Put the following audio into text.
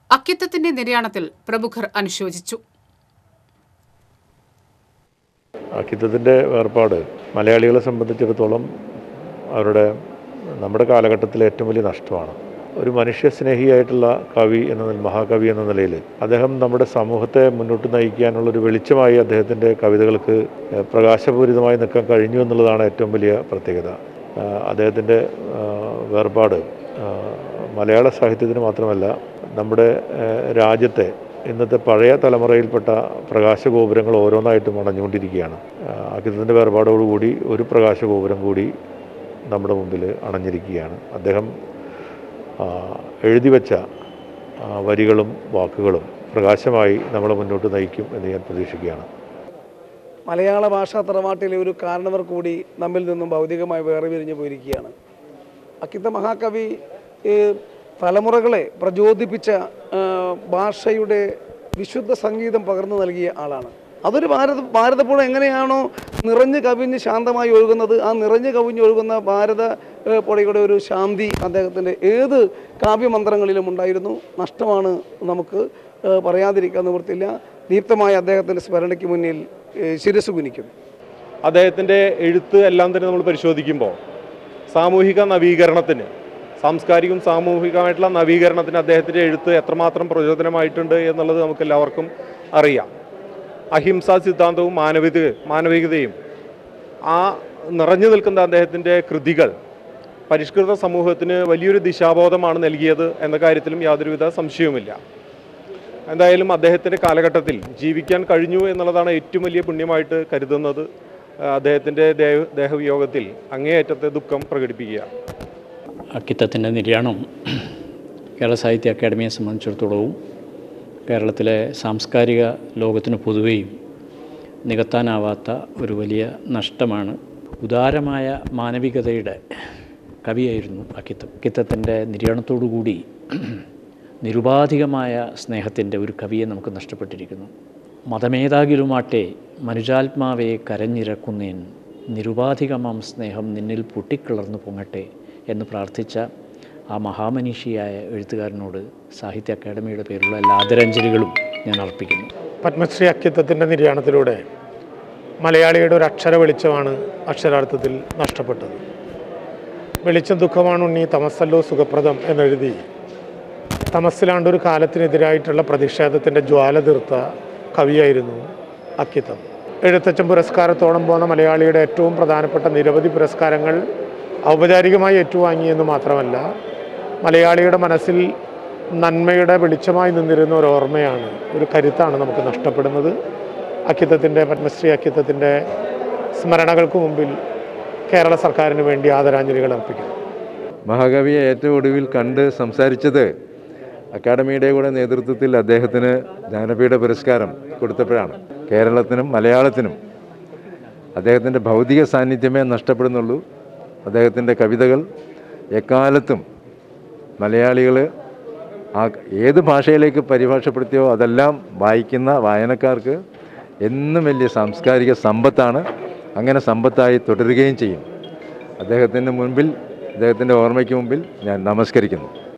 അക്കിത്തത്തിന്റെ നിര്യാണത്തിൽ പ്രമുഖർ അനുശോചിച്ചു അക്കിത്തത്തിൻ്റെ വേർപാട് മലയാളികളെ സംബന്ധിച്ചിടത്തോളം അവരുടെ നമ്മുടെ കാലഘട്ടത്തിലെ ഏറ്റവും വലിയ നഷ്ടമാണ് ഒരു മനുഷ്യസ്നേഹിയായിട്ടുള്ള കവി എന്ന നില- മഹാകവി എന്ന നിലയിൽ അദ്ദേഹം നമ്മുടെ സമൂഹത്തെ മുന്നോട്ട് നയിക്കാനുള്ള ഒരു വെളിച്ചമായി അദ്ദേഹത്തിൻ്റെ കവിതകൾക്ക് ഏഹ്, പ്രകാശപൂരിതമായി നിൽക്കാൻ കഴിഞ്ഞു എന്നുള്ളതാണ് ഏറ്റവും വലിയ പ്രത്യേകത ആഹ്, അദ്ദേഹത്തിൻ്റെ ആഹ്, വേർപാട് ആഹ്, മലയാള സാഹിത്യത്തിന് മാത്രമല്ല നമ്മുടെ ഏഹ്, രാജ്യത്തെ ഇന്നത്തെ പഴയ തലമുറയിൽപ്പെട്ട പ്രകാശഗോപുരങ്ങൾ ഓരോന്നായിട്ടും അണഞ്ഞുകൊണ്ടിരിക്കുകയാണ് അക്കിത്തത്തിൻ്റെ വേർപാടോടുകൂടി ഒരു പ്രകാശഗോപുരം കൂടി നമ്മുടെ മുമ്പിൽ അണഞ്ഞിരിക്കുകയാണ് അദ്ദേഹം ആ, എഴുതി വെച്ച ആ, വരികളും വാക്കുകളും പ്രകാശമായി നമ്മളെ മുന്നോട്ട് നയിക്കും എന്ന് ഞാൻ പ്രതീക്ഷിക്കുകയാണ് മലയാള ഭാഷാ തറവാട്ടിലെ ഒരു കാരണവർ കൂടി നമ്മിൽ നിന്നും ഭൗതികമായി വേറെ പിരിഞ്ഞു പോയിരിക്കുകയാണ് അക്കിത്ത മഹാകവി ഈ തലമുറകളെ പ്രചോദിപ്പിച്ച ആ, ഭാഷയുടെ വിശുദ്ധ സംഗീതം പകർന്നു നൽകിയ ആളാണ് അതൊരു ഭാരത ഭാരതപ്പുഴ എങ്ങനെയാണോ നിറഞ്ഞു കവിഞ്ഞ് ശാന്തമായി ഒഴുകുന്നത് ആ നിറഞ്ഞു കവിഞ്ഞ് ഒഴുകുന്ന ഭാരത ഏ, പുഴയുടെ ഒരു ശാന്തി അദ്ദേഹത്തിൻ്റെ ഏത് കാവ്യമന്ത്രങ്ങളിലും ഉണ്ടായിരുന്നു നഷ്ടമാണ് നമുക്ക് ഏ, പറയാതിരിക്കാൻ നിവൃത്തില്ല ദീപ്തമായ അദ്ദേഹത്തിൻ്റെ സ്മരണയ്ക്ക് മുന്നിൽ ഏ, ശിരസ് കുനിക്കുന്നു അദ്ദേഹത്തിൻ്റെ എഴുത്ത് എല്ലാം തന്നെ നമ്മൾ പരിശോധിക്കുമ്പോൾ സാമൂഹിക നവീകരണത്തിന് സാംസ്കാരികവും സാമൂഹികമായിട്ടുള്ള നവീകരണത്തിന് അദ്ദേഹത്തിൻ്റെ എഴുത്ത് എത്രമാത്രം പ്രചോദനമായിട്ടുണ്ട് എന്നുള്ളത് നമുക്ക് എല്ലാവർക്കും അറിയാം അഹിംസാ സിദ്ധാന്തവും മാനവിക മാനവികതയും ആ നിറഞ്ഞു നിൽക്കുന്ന അദ്ദേഹത്തിൻ്റെ കൃതികൾ പരിഷ്കൃത സമൂഹത്തിന് വലിയൊരു ദിശാബോധമാണ് നൽകിയത് എന്ന കാര്യത്തിലും യാതൊരുവിധ സംശയവുമില്ല എന്തായാലും അദ്ദേഹത്തിൻ്റെ കാലഘട്ടത്തിൽ ജീവിക്കാൻ കഴിഞ്ഞു എന്നുള്ളതാണ് ഏറ്റവും വലിയ പുണ്യമായിട്ട് കരുതുന്നത് അദ്ദേഹത്തിൻ്റെ ദേഹ ദേഹവിയോഗത്തിൽ അങ്ങേയറ്റത്തെ ദുഃഖം പ്രകടിപ്പിക്കുക അക്കിത്തത്തിൻ്റെ നിര്യാണം കേരള സാഹിത്യ അക്കാദമിയെ സംബന്ധിച്ചിടത്തോളവും കേരളത്തിലെ സാംസ്കാരിക ലോകത്തിന് പൊതുവെയും നികത്താനാവാത്ത ഒരു വലിയ നഷ്ടമാണ് ഉദാരമായ മാനവികതയുടെ കവിയായിരുന്നു അക്കിത്തം അക്കിത്തത്തിൻ്റെ നിര്യാണത്തോടുകൂടി നിരുപാധികമായ സ്നേഹത്തിൻ്റെ ഒരു കവിയെ നമുക്ക് നഷ്ടപ്പെട്ടിരിക്കുന്നു മതമേതാകിലുമാട്ടെ മനുജാത്മാവെ കരഞ്ഞിരക്കുന്നേൻ നിരുപാധികമാം സ്നേഹം നിന്നിൽ പൊട്ടിക്കിളർന്നു പൊങ്ങട്ടെ എന്ന് പ്രാർത്ഥിച്ച ആ മഹാമനീഷിയായ എഴുത്തുകാരനോട് സാഹിത്യ അക്കാദമിയുടെ പേരിലുള്ള എല്ലാ ആദരാഞ്ജലികളും ഞാൻ അർപ്പിക്കുന്നു പത്മശ്രീ അക്കിത്തത്തിൻ്റെ നിര്യാണത്തിലൂടെ മലയാളിയുടെ ഒരു അക്ഷര വെളിച്ചമാണ് അക്ഷരാർത്ഥത്തിൽ നഷ്ടപ്പെട്ടത് വെളിച്ചം ദുഃഖമാണ് ഉണ്ണി തമസ്സല്ലോ സുഖപ്രദം എന്നെഴുതി തമസ്സിലാണ്ട് ഒരു കാലത്തിനെതിരായിട്ടുള്ള പ്രതിഷേധത്തിൻ്റെ ജ്വാല തീർത്ത കവിയായിരുന്നു അക്കിത്തം എഴുത്തച്ഛൻ പുരസ്കാരത്തോളം പോകുന്ന മലയാളിയുടെ ഏറ്റവും പ്രധാനപ്പെട്ട നിരവധി പുരസ്കാരങ്ങൾ ഔപചാരികമായി ഏറ്റുവാങ്ങിയെന്ന് മാത്രമല്ല മലയാളിയുടെ മനസ്സിൽ നന്മയുടെ വെളിച്ചമായി നിന്നിരുന്ന ഒരു ഓർമ്മയാണ് ഒരു കരുത്താണ് നമുക്ക് നഷ്ടപ്പെടുന്നത് അക്കിത്തത്തിൻ്റെ പത്മശ്രീ അക്കിത്തത്തിൻ്റെ സ്മരണകൾക്ക് മുമ്പിൽ കേരള സർക്കാരിന് വേണ്ടി ആദരാഞ്ജലികൾ അർപ്പിക്കുന്നു മഹാകവിയെ ഏറ്റവും ഒടുവിൽ കണ്ട് സംസാരിച്ചത് അക്കാഡമിയുടെ കൂടെ നേതൃത്വത്തിൽ അദ്ദേഹത്തിന് ജ്ഞാനപീഠ പുരസ്കാരം കൊടുത്തപ്പോഴാണ് കേരളത്തിനും മലയാളത്തിനും അദ്ദേഹത്തിൻ്റെ ഭൗതിക സാന്നിധ്യമേ നഷ്ടപ്പെടുന്നുള്ളൂ അദ്ദേഹത്തിൻ്റെ കവിതകൾ എക്കാലത്തും മലയാളികൾ ആ ഏത് ഭാഷയിലേക്ക് പരിഭാഷപ്പെടുത്തിയോ അതെല്ലാം വായിക്കുന്ന വായനക്കാർക്ക് എന്നും വലിയ സാംസ്കാരിക സമ്പത്താണ് അങ്ങനെ സമ്പത്തായി തുടരുകയും ചെയ്യും അദ്ദേഹത്തിൻ്റെ മുൻപിൽ അദ്ദേഹത്തിൻ്റെ ഓർമ്മയ്ക്ക് മുമ്പിൽ ഞാൻ നമസ്കരിക്കുന്നു